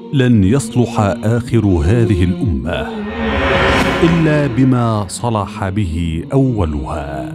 لن يصلح اخر هذه الامه الا بما صلح به اولها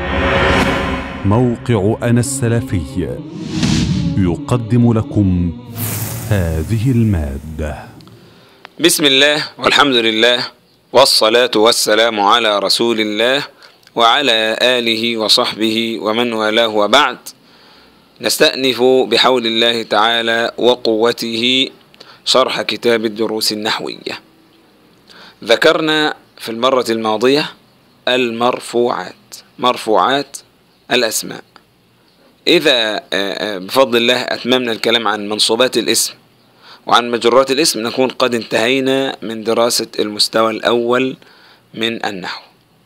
موقع انا السلفي يقدم لكم هذه الماده بسم الله والحمد لله والصلاة والسلام على رسول الله وعلى آله وصحبه ومن والاه وبعد نستأنف بحول الله تعالى وقوته شرح كتاب الدروس النحوية ذكرنا في المرة الماضية المرفوعات مرفوعات الأسماء إذا بفضل الله أتممنا الكلام عن منصوبات الاسم وعن مجرات الاسم نكون قد انتهينا من دراسة المستوى الأول من النحو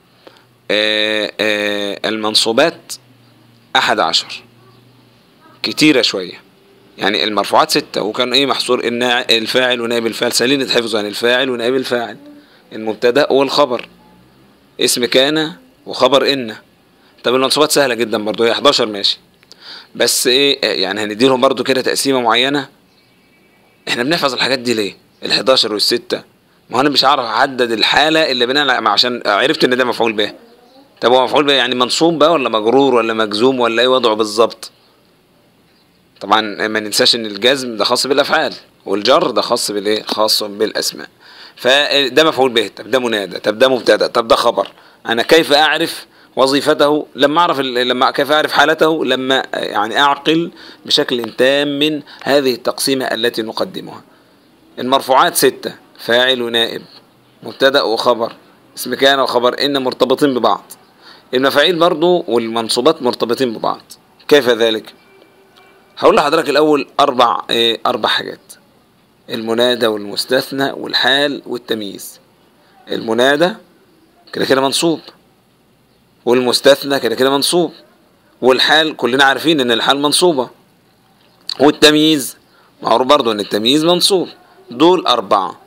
المنصوبات أحد عشر كتيرة شوية يعني المرفوعات ستة وكان ايه محصور الفاعل ونائب الفاعل سالين يتحفظوا عن الفاعل ونائب الفاعل المبتدأ والخبر اسم كان وخبر إن طب المنصوبات سهلة جدا برضو هي 11 ماشي بس ايه يعني هنديلهم برضو كده تقسيمة معينة احنا بنحفظ الحاجات دي ليه ال 11 والستة ما هو انا مش عارف احدد الحالة اللي بناء عشان عرفت ان ده مفعول به طب هو مفعول به يعني منصوب بقى ولا مجرور ولا مجزوم ولا ايه وضعه بالظبط طبعا ما ننساش ان الجزم ده خاص بالافعال والجر ده خاص بالايه خاص بالاسماء فده مفعول به طب ده منادى طب ده مبتدا طب ده خبر انا كيف اعرف وظيفته لما اعرف لما كيف اعرف حالته لما يعني اعقل بشكل تام من هذه التقسيمه التي نقدمها المرفوعات ستة فاعل ونائب مبتدا وخبر اسم كان وخبر ان مرتبطين ببعض المفاعيل برضو والمنصوبات مرتبطين ببعض كيف ذلك هقول لحضرتك الاول اربع ايه اربع حاجات المنادى والمستثنى والحال والتمييز المنادى كده كده منصوب والمستثنى كده كده منصوب والحال كلنا عارفين ان الحال منصوبة والتمييز معروف برضو ان التمييز منصوب دول اربعة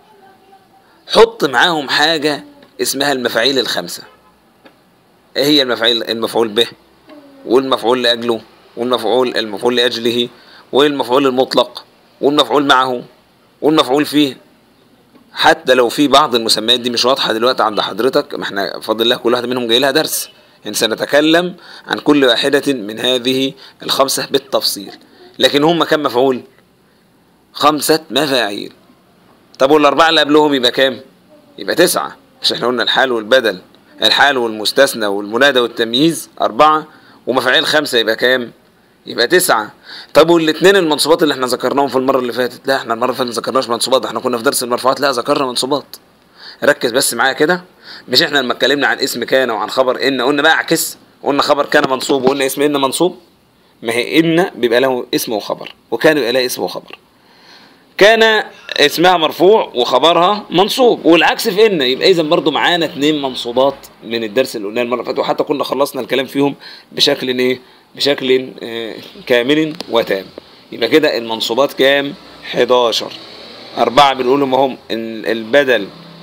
حط معاهم حاجة اسمها المفاعيل الخمسة ايه هي المفاعيل المفعول به والمفعول لأجله والمفعول المفعول لأجله والمفعول المطلق والمفعول معه والمفعول فيه حتى لو في بعض المسميات دي مش واضحة دلوقتي عند حضرتك ما احنا بفضل الله كل واحدة منهم جاي لها درس يعني سنتكلم عن كل واحدة من هذه الخمسة بالتفصيل لكن هم كم مفعول خمسة مفاعيل طب والأربعة اللي قبلهم يبقى كام يبقى تسعة مش احنا قلنا الحال والبدل الحال والمستثنى والمنادى والتمييز أربعة ومفاعيل خمسة يبقى كام يبقى تسعة طب والاثنين المنصوبات اللي احنا ذكرناهم في المرة اللي فاتت لا احنا المرة اللي فاتت ما ذكرناش منصوبات احنا كنا في درس المرفوعات لا ذكرنا منصوبات ركز بس معايا كده مش احنا لما اتكلمنا عن اسم كان وعن خبر ان قلنا بقى اعكس قلنا خبر كان منصوب وقلنا اسم ان منصوب ما هي ان بيبقى له اسم وخبر وكان بيبقى له اسم وخبر كان اسمها مرفوع وخبرها منصوب والعكس في ان يبقى اذا برضو معانا اثنين منصوبات من الدرس اللي قلناه المره اللي فاتت وحتى كنا خلصنا الكلام فيهم بشكل ايه بشكل كامل وتام يبقى كده المنصوبات كام 11 أربعة بنقولهم هم البدل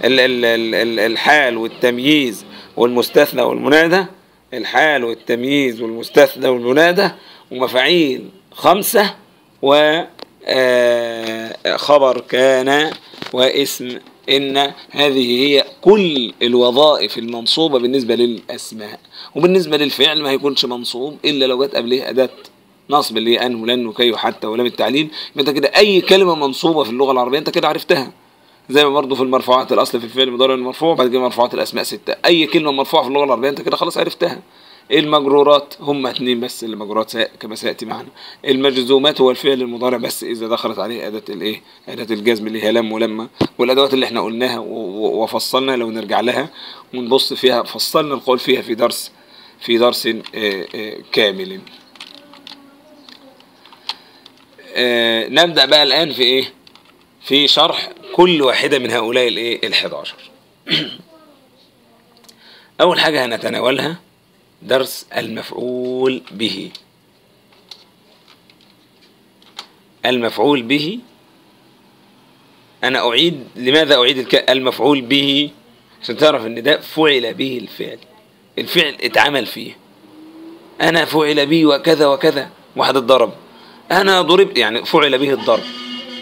الحال والتمييز والمستثنى والمنادى الحال والتمييز والمستثنى والمنادى ومفاعيل خمسة وخبر كان واسم إن هذه هي كل الوظائف المنصوبة بالنسبة للأسماء وبالنسبة للفعل ما هيكونش منصوب إلا لو جت قبله أداة نصب اللي هي أن ولن وكي وحتى ولام التعليل أنت كده أي كلمة منصوبة في اللغة العربية أنت كده عرفتها زي ما برضه في المرفوعات الأصل في الفعل المضارع المرفوع بعد كده مرفوعات الأسماء ستة أي كلمة مرفوعة في اللغة العربية أنت كده خلاص عرفتها المجرورات هم اتنين بس اللي مجرورات كما سياتي معنا المجزومات هو الفعل المضارع بس اذا دخلت عليه اداه الايه اداه الجزم اللي هي لم ولما والادوات اللي احنا قلناها وفصلنا لو نرجع لها ونبص فيها فصلنا القول فيها في درس في درس كامل نبدا بقى الان في ايه في شرح كل واحده من هؤلاء الايه ال11 اول حاجه هنتناولها درس المفعول به المفعول به أنا أعيد لماذا أعيد الك... المفعول به عشان تعرف إن ده فعل به الفعل الفعل اتعمل فيه أنا فعل بي وكذا وكذا واحد اتضرب أنا ضربت يعني فعل به الضرب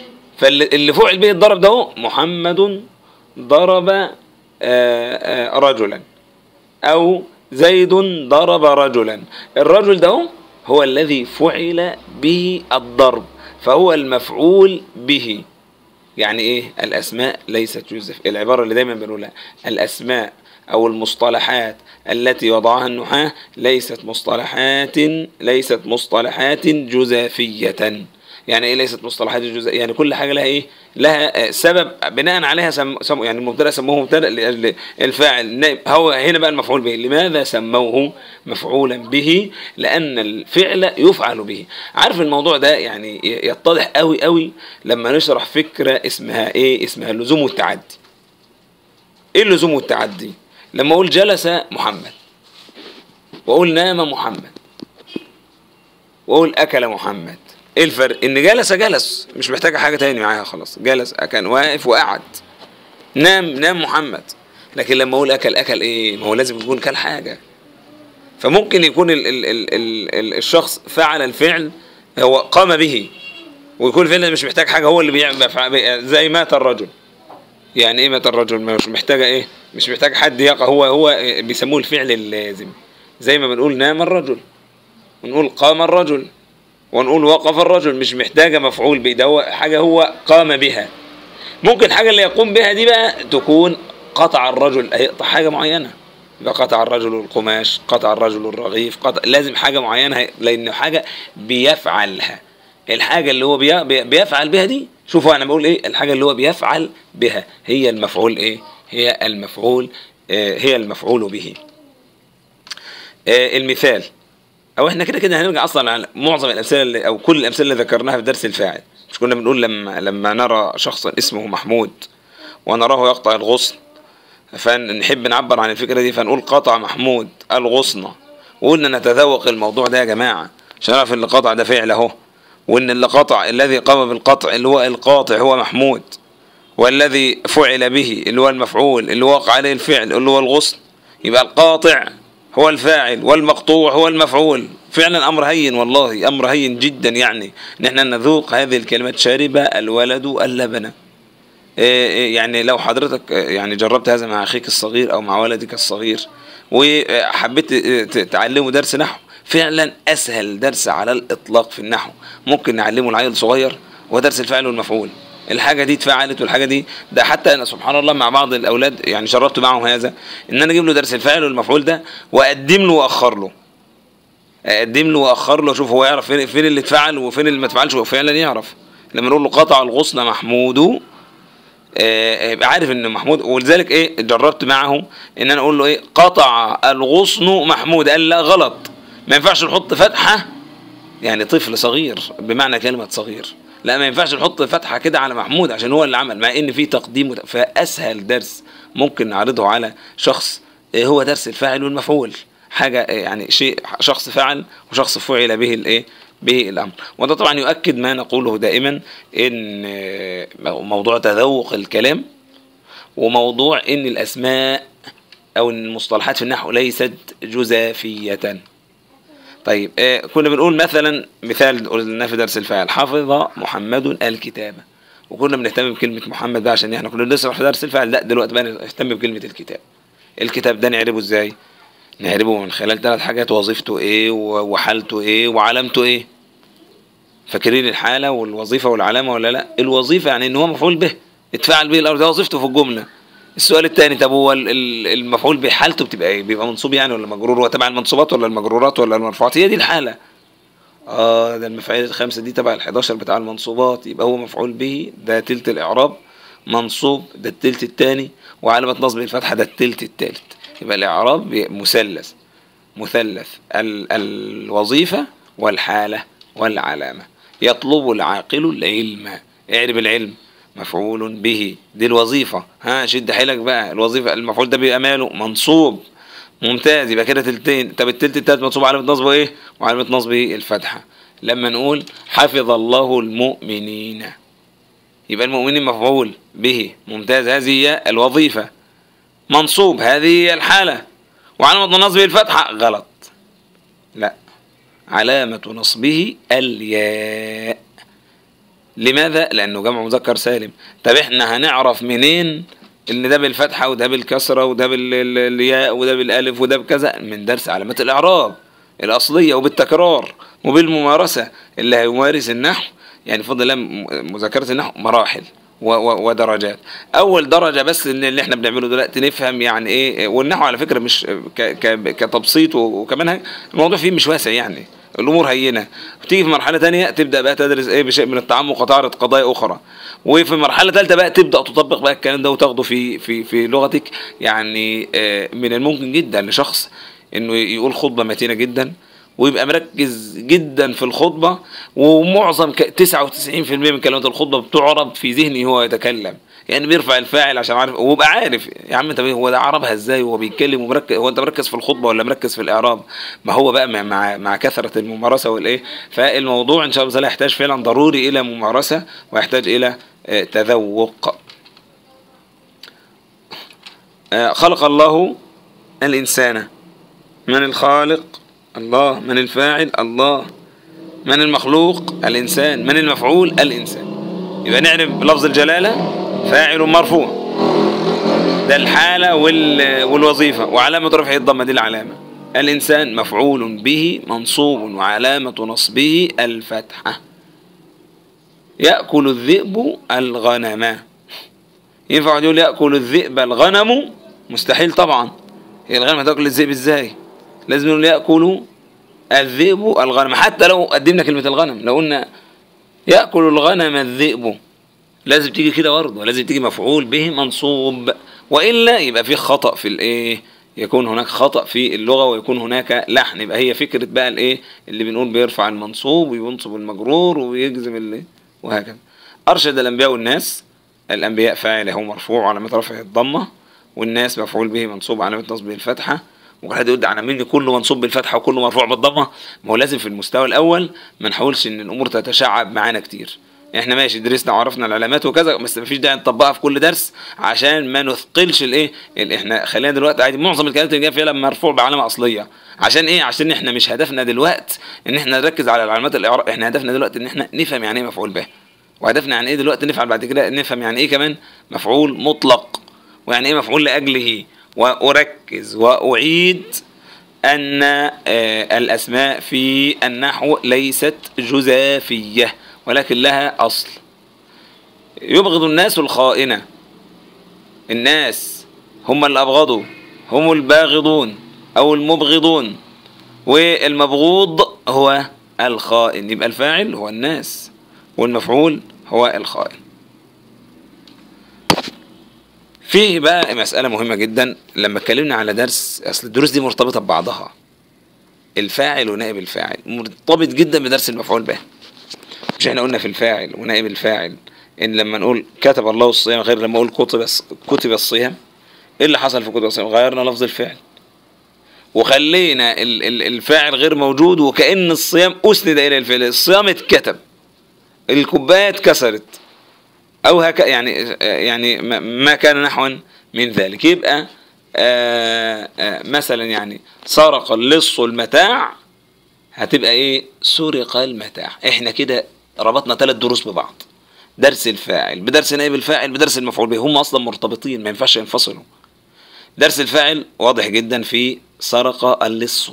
فاللي فعل به الضرب ده هو محمد ضرب آه، آه، رجلا او زيد ضرب رجلا الرجل ده هو هو الذي فعل به الضرب فهو المفعول به يعني ايه الاسماء ليست جزء العباره اللي دايما بنقولها الاسماء او المصطلحات التي وضعها النحاة ليست مصطلحات ليست مصطلحات جزافية يعني ايه ليست مصطلحات جزافية يعني كل حاجة لها ايه لها سبب بناء عليها سم سم يعني المبتدا سموه مبتدا لاجل الفاعل هو هنا بقى المفعول به لماذا سموه مفعولا به لان الفعل يفعل به عارف الموضوع ده يعني يتضح قوي قوي لما نشرح فكره اسمها ايه اسمها اللزوم والتعدي ايه اللزوم والتعدي لما اقول جلس محمد واقول نام محمد واقول اكل محمد ايه الفرق ان جلس جلس مش محتاجه حاجه تاني معاها خلاص جلس كان واقف وقعد نام نام محمد لكن لما اقول اكل اكل ايه ما هو لازم يكون كل حاجه فممكن يكون ال ال ال ال ال الشخص فعل الفعل هو قام به ويكون الفعل مش محتاج حاجه هو اللي بيعمل زي مات الرجل يعني ايه مات الرجل مش محتاجه ايه مش محتاج حد يقع هو هو بيسموه الفعل اللازم زي ما بنقول نام الرجل ونقول قام الرجل ونقول وقف الرجل مش محتاجه مفعول به ده هو حاجه هو قام بها ممكن حاجه اللي يقوم بها دي بقى تكون قطع الرجل هيقطع حاجه معينه يبقى قطع الرجل القماش قطع الرجل الرغيف قطع لازم حاجه معينه لان حاجه بيفعلها الحاجه اللي هو بيفعل بها دي شوفوا انا بقول ايه الحاجه اللي هو بيفعل بها هي المفعول ايه هي المفعول آه هي المفعول به آه المثال او احنا كده كده هنرجع اصلا على معظم الامثله اللي او كل الامثله اللي ذكرناها في درس الفاعل مش كنا بنقول لما لما نرى شخصا اسمه محمود ونراه يقطع الغصن فنحب نعبر عن الفكره دي فنقول قطع محمود الغصن وقلنا نتذوق الموضوع ده يا جماعه عشان نعرف اللي قطع ده فعل اهو وان اللي قطع الذي قام بالقطع اللي هو القاطع هو محمود والذي فعل به اللي هو المفعول اللي وقع عليه الفعل اللي هو الغصن يبقى القاطع هو الفاعل والمقطوع هو المفعول فعلا امر هين والله امر هين جدا يعني نحن نذوق هذه الكلمات شرب الولد اللبن يعني لو حضرتك يعني جربت هذا مع اخيك الصغير او مع ولدك الصغير وحبيت تعلمه درس نحو فعلا اسهل درس على الاطلاق في النحو ممكن نعلمه العيل صغير هو درس الفعل والمفعول الحاجه دي اتفعلت والحاجه دي ده حتى انا سبحان الله مع بعض الاولاد يعني جربت معهم هذا ان انا اجيب له درس الفعل والمفعول ده واقدم له واخر له اقدم له واخر له اشوف هو يعرف فين, فين اللي اتفعل وفين اللي ما اتفعلش وفعلا يعرف لما نقول له قطع الغصن محمود يبقى عارف ان محمود ولذلك ايه جربت معه ان انا اقول له ايه قطع الغصن محمود قال لا غلط ما ينفعش نحط فتحه يعني طفل صغير بمعنى كلمه صغير لا ما ينفعش نحط فتحه كده على محمود عشان هو اللي عمل مع ان في تقديم فاسهل درس ممكن نعرضه على شخص هو درس الفاعل والمفعول حاجه يعني شيء شخص فعل وشخص فعل به الايه به الامر وده طبعا يؤكد ما نقوله دائما ان موضوع تذوق الكلام وموضوع ان الاسماء او المصطلحات في النحو ليست جزافيه طيب آه كنا بنقول مثلا مثال قلنا في درس الفاعل حفظ محمد الكتابة وكنا بنهتم بكلمة محمد بقى عشان احنا كنا بنشرح في درس الفاعل لا دلوقتي بقى نهتم بكلمة الكتاب الكتاب ده نعربه ازاي نعربه من خلال ثلاث حاجات وظيفته ايه وحالته ايه وعلامته ايه فاكرين الحالة والوظيفة والعلامة ولا لا الوظيفة يعني ان هو مفعول به اتفعل به الارض ده وظيفته في الجملة السؤال الثاني طب هو المفعول به حالته بتبقى ايه بيبقى منصوب يعني ولا مجرور هو تبع المنصوبات ولا المجرورات ولا المرفوعات هي دي الحاله اه ده المفاعيل الخمسه دي تبع ال11 بتاع المنصوبات يبقى هو مفعول به ده تلت الاعراب منصوب ده التلت الثاني وعلامه نصب الفتحه ده التلت الثالث يبقى الاعراب مثلث مثلث ال الوظيفه والحاله والعلامه يطلب العاقل العلم اعرب العلم مفعول به دي الوظيفة ها شد حيلك بقى الوظيفة المفعول ده بيبقى ماله منصوب ممتاز يبقى كده تلتين طب التلت التالت منصوب علامة نصبه ايه وعلامة نصبه الفتحة لما نقول حفظ الله المؤمنين يبقى المؤمنين مفعول به ممتاز هذه هي الوظيفة منصوب هذه هي الحالة وعلامة نصبه الفتحة غلط لا علامة نصبه الياء لماذا لانه جمع مذكر سالم طب احنا هنعرف منين ان ده بالفتحه وده بالكسره وده بالياء وده بالالف وده بكذا من درس علامات الاعراب الاصليه وبالتكرار وبالممارسه اللي هيمارس النحو يعني بفضل الله مذاكره النحو مراحل ودرجات اول درجه بس ان اللي احنا بنعمله دلوقتي نفهم يعني ايه والنحو على فكره مش كتبسيط وكمان الموضوع فيه مش واسع يعني الامور هينه تيجي في مرحله تانية تبدا بقى تدرس ايه بشيء من التعمق وتعرض قضايا اخرى وفي مرحله ثالثه بقى تبدا تطبق بقى الكلام ده وتاخده في في في لغتك يعني آه، من الممكن جدا لشخص انه يقول خطبه متينه جدا ويبقى مركز جدا في الخطبه ومعظم 99% من كلمات الخطبه بتعرب في ذهنه وهو يتكلم يعني بيرفع الفاعل عشان عارف ويبقى عارف يا عم انت هو ده عربها ازاي وهو بيتكلم ومركز هو انت مركز في الخطبه ولا مركز في الاعراب ما هو بقى مع مع كثره الممارسه والايه فالموضوع ان شاء الله يحتاج فعلا ضروري الى ممارسه ويحتاج الى آه، تذوق آه، خلق الله الانسان من الخالق الله من الفاعل الله من المخلوق الانسان من المفعول الانسان يبقى نعرف بلفظ الجلاله فاعل مرفوع ده الحالة والوظيفة وعلامة رفعه الضمة دي العلامة الإنسان مفعول به منصوب وعلامة نصبه الفتحة يأكل الذئب الغنم ينفع يقول يأكل الذئب الغنم مستحيل طبعا هي الغنم هتاكل الذئب ازاي لازم نقول يأكل الذئب الغنم حتى لو قدمنا كلمة الغنم لو قلنا يأكل الغنم الذئب لازم تيجي كده برضه لازم تيجي مفعول به منصوب والا يبقى في خطا في الايه يكون هناك خطا في اللغه ويكون هناك لحن يبقى هي فكره بقى الايه اللي بنقول بيرفع المنصوب وينصب المجرور ويجزم اللي وهكذا ارشد الانبياء والناس الانبياء فاعل هو مرفوع علامه رفعه الضمه والناس مفعول به منصوب علامه نصبه الفتحه وحد يقول ده انا مني كله منصوب بالفتحه وكله مرفوع بالضمه ما هو لازم في المستوى الاول ما نحاولش ان الامور تتشعب معانا كتير احنا ماشي درسنا وعرفنا العلامات وكذا بس مفيش داعي نطبقها في كل درس عشان ما نثقلش الايه احنا خلينا دلوقتي عادي معظم الكلمات اللي جايه فيها مرفوع بعلامه اصليه عشان ايه عشان احنا مش هدفنا دلوقتي ان احنا نركز على العلامات الاعراب احنا هدفنا دلوقتي ان احنا نفهم يعني ايه مفعول به وهدفنا يعني ايه دلوقتي نفعل بعد كده نفهم يعني ايه كمان مفعول مطلق ويعني ايه مفعول لاجله واركز واعيد ان آه، الاسماء في النحو ليست جزافيه ولكن لها أصل يبغض الناس الخائنة الناس هم اللي أبغضوا هم الباغضون أو المبغضون والمبغوض هو الخائن يبقى الفاعل هو الناس والمفعول هو الخائن فيه بقى مسألة مهمة جدا لما اتكلمنا على درس أصل الدروس دي مرتبطة ببعضها الفاعل ونائب الفاعل مرتبط جدا بدرس المفعول به مش احنا قلنا في الفاعل ونائب الفاعل ان لما نقول كتب الله الصيام غير لما اقول كتب كتب الصيام ايه اللي حصل في كتب الصيام غيرنا لفظ الفعل وخلينا الفاعل غير موجود وكأن الصيام أسند إلى الفعل الصيام اتكتب الكوباية اتكسرت أو هك يعني يعني ما كان نحوا من ذلك يبقى آآ آه، آآ آه، مثلا يعني سرق اللص المتاع هتبقى ايه سرق المتاع احنا كده ربطنا ثلاث دروس ببعض درس الفاعل بدرس نائب الفاعل بدرس المفعول به هم اصلا مرتبطين ما ينفعش ينفصلوا درس الفاعل واضح جدا في سرق اللص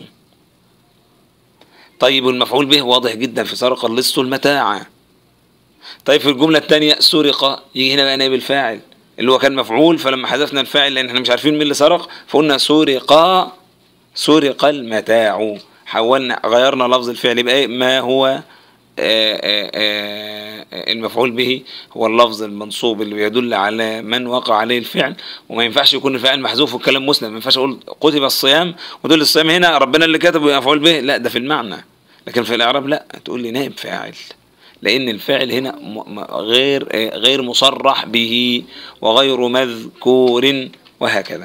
طيب والمفعول به واضح جدا في سرق اللص المتاع طيب في الجملة الثانية سرق يجي هنا بقى نائب الفاعل اللي هو كان مفعول فلما حذفنا الفاعل لان احنا مش عارفين مين اللي سرق فقلنا سرق سرق المتاع حولنا غيرنا لفظ الفعل يبقى ايه ما هو آه، آه، آه، المفعول به هو اللفظ المنصوب اللي بيدل على من وقع عليه الفعل وما ينفعش يكون الفعل محذوف والكلام مسند ما ينفعش اقول كتب الصيام وتقول الصيام هنا ربنا اللي كتبه مفعول به لا ده في المعنى لكن في الاعراب لا تقول لي نائب فاعل لان الفعل هنا غير غير مصرح به وغير مذكور وهكذا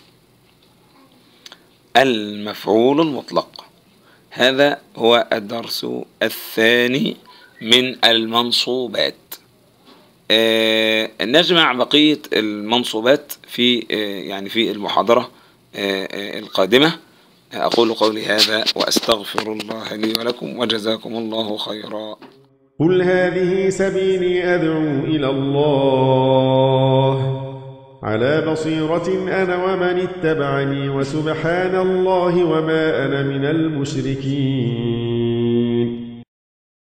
المفعول المطلق هذا هو الدرس الثاني من المنصوبات آه نجمع بقية المنصوبات في آه يعني في المحاضرة آه, آه، القادمة أقول قولي هذا وأستغفر الله لي ولكم وجزاكم الله خيرا قل هذه سبيلي أدعو إلى الله على بصيرة أنا ومن اتبعني وسبحان الله وما أنا من المشركين